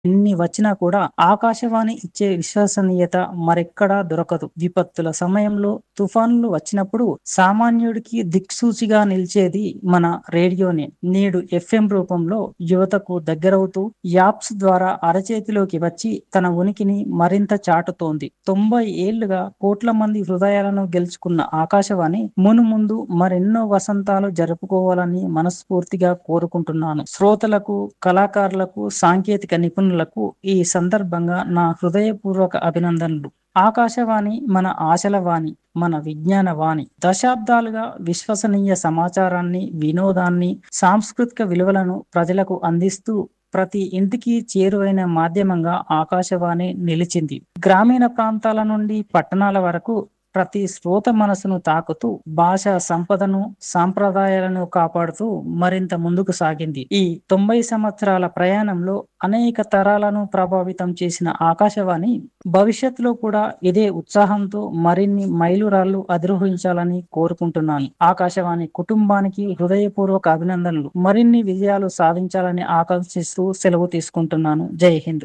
ఎన్ని వచ్చినా కూడా ఆకాశవాణి ఇచ్చే విశ్వసనీయత మరెక్కడా దొరకదు. విపత్తుల సమయంలో, తుఫానులు వచ్చినప్పుడు సామాన్యుడికి దిక్సూచిగా నిలిచేది మన రేడియోనే. నేడు ఎఫ్ఎం రూపంలో యువతకు దగ్గరవుతూ యాప్స్ ద్వారా అరచేతిలోకి వచ్చి తన ఉనికిని మరింత చాటుతోంది. తొంభై ఏళ్లుగా కోట్ల మంది హృదయాలను గెలుచుకున్న ఆకాశవాణి మునుముందు మరెన్నో వసంతాలు జరుపుకోవాలని మనస్ఫూర్తిగా కోరుకుంటున్నాను. శ్రోతలకు, కళాకారులకు, సాంకేతిక నిపుణులకు ఈ సందర్భంగా నా హృదయపూర్వక అభినందనలు. ఆకాశవాణి మన ఆశల వాణి, మన విజ్ఞాన వాణి. దశాబ్దాలుగా విశ్వసనీయ సమాచారాన్ని, వినోదాన్ని, సాంస్కృతిక విలువలను ప్రజలకు అందిస్తూ ప్రతి ఇంటికి చేరువైన మాధ్యమంగా ఆకాశవాణి నిలిచింది. గ్రామీణ ప్రాంతాల నుండి పట్టణాల వరకు ప్రతి శ్రోత మనసును తాకుతూ భాషా సంపదను, సాంప్రదాయాలను కాపాడుతూ మరింత ముందుకు సాగింది. ఈ తొంభై సంవత్సరాల ప్రయాణంలో అనేక తరాలను ప్రభావితం చేసిన ఆకాశవాణి భవిష్యత్తులో కూడా ఇదే ఉత్సాహంతో మరిన్ని మైలురాళ్లు అధిరోహించాలని కోరుకుంటున్నాను. ఆకాశవాణి కుటుంబానికి హృదయపూర్వక అభినందనలు. మరిన్ని విజయాలు సాధించాలని ఆకాంక్షిస్తూ సెలవు తీసుకుంటున్నాను. జై హింద్.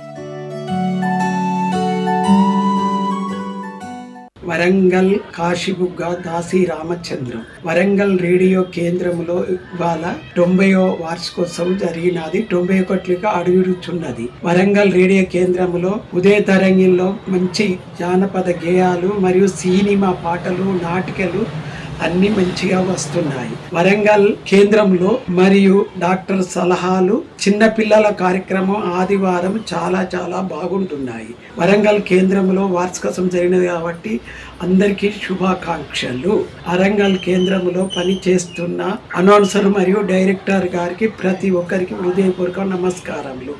వరంగల్ కాశీబుగ్గ దాసి రామచంద్రం వరంగల్ రేడియో కేంద్రములో ఇవాళ తొంభైవ వార్షికోత్సవం జరిగినది తొంభై ఒకటిగా అడుగుచున్నది వరంగల్ రేడియో కేంద్రములో ఉదయ తరంగిల్లో మంచి జానపద గేయాలు మరియు సినిమా పాటలు నాటికలు అన్ని మంచిగా వస్తున్నాయి వరంగల్ కేంద్రంలో మరియు డాక్టర్ సలహాలు చిన్న పిల్లల కార్యక్రమం ఆదివారం చాలా చాలా బాగుంటున్నాయి వరంగల్ కేంద్రంలో వార్షికోత్సవం జరిగినది కాబట్టి అందరికీ శుభాకాంక్షలు వరంగల్ కేంద్రంలో పని చేస్తున్న అనౌన్సర్ మరియు డైరెక్టర్ గారికి ప్రతి ఒక్కరికి హృదయపూర్వక నమస్కారములు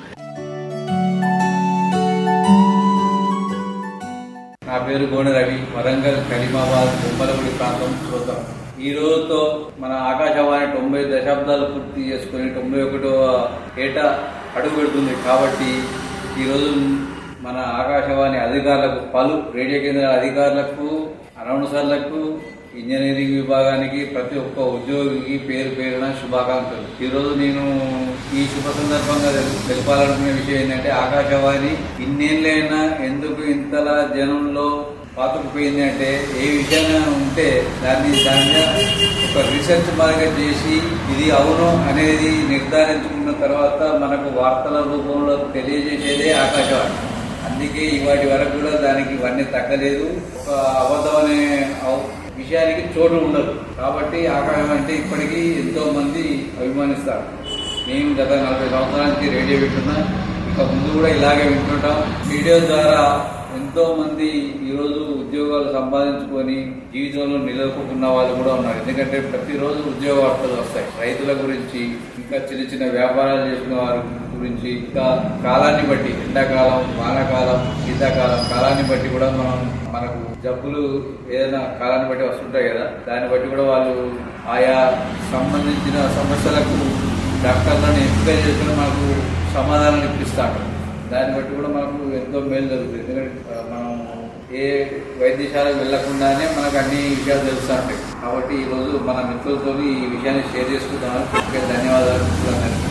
నా పేరు గోనె రవి వరంగల్ కరీమాబాద్ బొమ్మలగుడి ప్రాంతం శ్రోతం ఈ రోజుతో మన ఆకాశవాణి తొంభై దశాబ్దాలు పూర్తి చేసుకుని తొంభై ఒకటో ఏట అడుగు పెడుతుంది కాబట్టి ఈరోజు మన ఆకాశవాణి అధికారులకు పలు రేడియో కేంద్రాల అధికారులకు అనౌన్సర్లకు ఇంజనీరింగ్ విభాగానికి ప్రతి ఒక్క ఉద్యోగికి పేరు పేరున శుభాకాంక్షలు ఈరోజు నేను ఈ శుభ సందర్భంగా తెలు- తెలపాలనుకునే విషయం ఏంటంటే ఆకాశవాణి ఇన్నేళ్ళైనా ఎందుకు ఇంతలా జనంలో పాతుకుపోయింది అంటే ఏ విషయంగా ఉంటే దాన్ని దాని మీద ఒక రీసెర్చ్ బాగా చేసి ఇది అవును అనేది నిర్ధారించుకున్న తర్వాత మనకు వార్తల రూపంలో తెలియజేసేదే ఆకాశవాణి అందుకే ఇవాటి వరకు కూడా దానికి ఇవన్నీ తగ్గలేదు ఒక అబద్ధం అనే అవ- విషయానికి చోటు ఉండదు కాబట్టి ఆకాశం అంటే ఇప్పటికీ ఎంతో మంది అభిమానిస్తారు మేము గత నలభై సంవత్సరాల నుంచి రేడియో వింటున్నా ఇక ముందు కూడా ఇలాగే వింటుంటాం రేడియో ద్వారా ఎంతో మంది ఈరోజు ఉద్యోగాలు సంపాదించుకొని జీవితంలో నిలదొక్కున్న వాళ్ళు కూడా ఉన్నారు ఎందుకంటే ప్రతిరోజు ఉద్యోగ వార్తలు వస్తాయి రైతుల గురించి ఇంకా చిన్న చిన్న వ్యాపారాలు చేసుకునే వారి గురించి ఇంకా కాలాన్ని బట్టి ఎండాకాలం వానాకాలం శీతాకాలం కాలాన్ని బట్టి కూడా మనం మనకు జబ్బులు ఏదైనా కాలాన్ని బట్టి వస్తుంటాయి కదా దాన్ని బట్టి కూడా వాళ్ళు ఆయా సంబంధించిన సమస్యలకు డాక్టర్లను ఎంపిక చేసుకుని మనకు సమాధానాలు ఇప్పిస్తాడు దాన్ని బట్టి కూడా మనకు ఎంతో మేలు జరుగుతుంది ఎందుకంటే ఆ, మనం ఏ వైద్యశాలకు వెళ్లకుండానే మనకు అన్ని విషయాలు తెలుస్తూ ఉంటాయి కాబట్టి ఈ రోజు మన మిత్రులతో ఈ విషయాన్ని షేర్ చేసుకుందామని ప్రత్యేక ధన్యవాదాలు మిత్రులందరికీ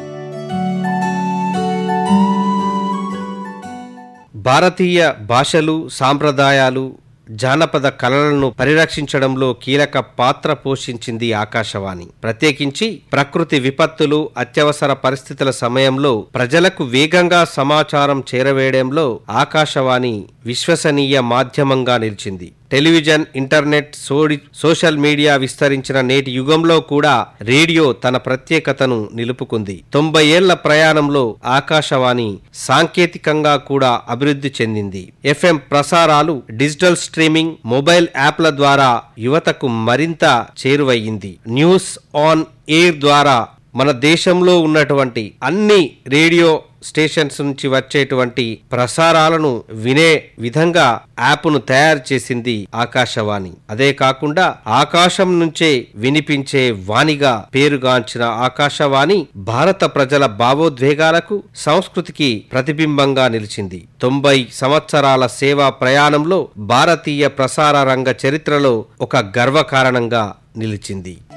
భారతీయ భాషలు సాంప్రదాయాలు జానపద కళలను పరిరక్షించడంలో కీలక పాత్ర పోషించింది ఆకాశవాణి ప్రత్యేకించి ప్రకృతి విపత్తులు అత్యవసర పరిస్థితుల సమయంలో ప్రజలకు వేగంగా సమాచారం చేరవేయడంలో ఆకాశవాణి విశ్వసనీయ మాధ్యమంగా నిలిచింది టెలివిజన్ ఇంటర్నెట్ సోడి సోషల్ మీడియా విస్తరించిన నేటి యుగంలో కూడా రేడియో తన ప్రత్యేకతను నిలుపుకుంది తొంభై ఏళ్ల ప్రయాణంలో ఆకాశవాణి సాంకేతికంగా కూడా అభివృద్ధి చెందింది ఎఫ్ఎం ప్రసారాలు డిజిటల్ స్ట్రీమింగ్ మొబైల్ యాప్ల ద్వారా యువతకు మరింత చేరువయ్యింది న్యూస్ ఆన్ ఎయిర్ ద్వారా మన దేశంలో ఉన్నటువంటి అన్ని రేడియో స్టేషన్స్ నుంచి వచ్చేటువంటి ప్రసారాలను వినే విధంగా యాప్ను తయారు చేసింది ఆకాశవాణి అదే కాకుండా ఆకాశం నుంచే వినిపించే వాణిగా పేరుగాంచిన ఆకాశవాణి భారత ప్రజల భావోద్వేగాలకు సంస్కృతికి ప్రతిబింబంగా నిలిచింది తొంభై సంవత్సరాల సేవా ప్రయాణంలో భారతీయ ప్రసార రంగ చరిత్రలో ఒక గర్వకారణంగా నిలిచింది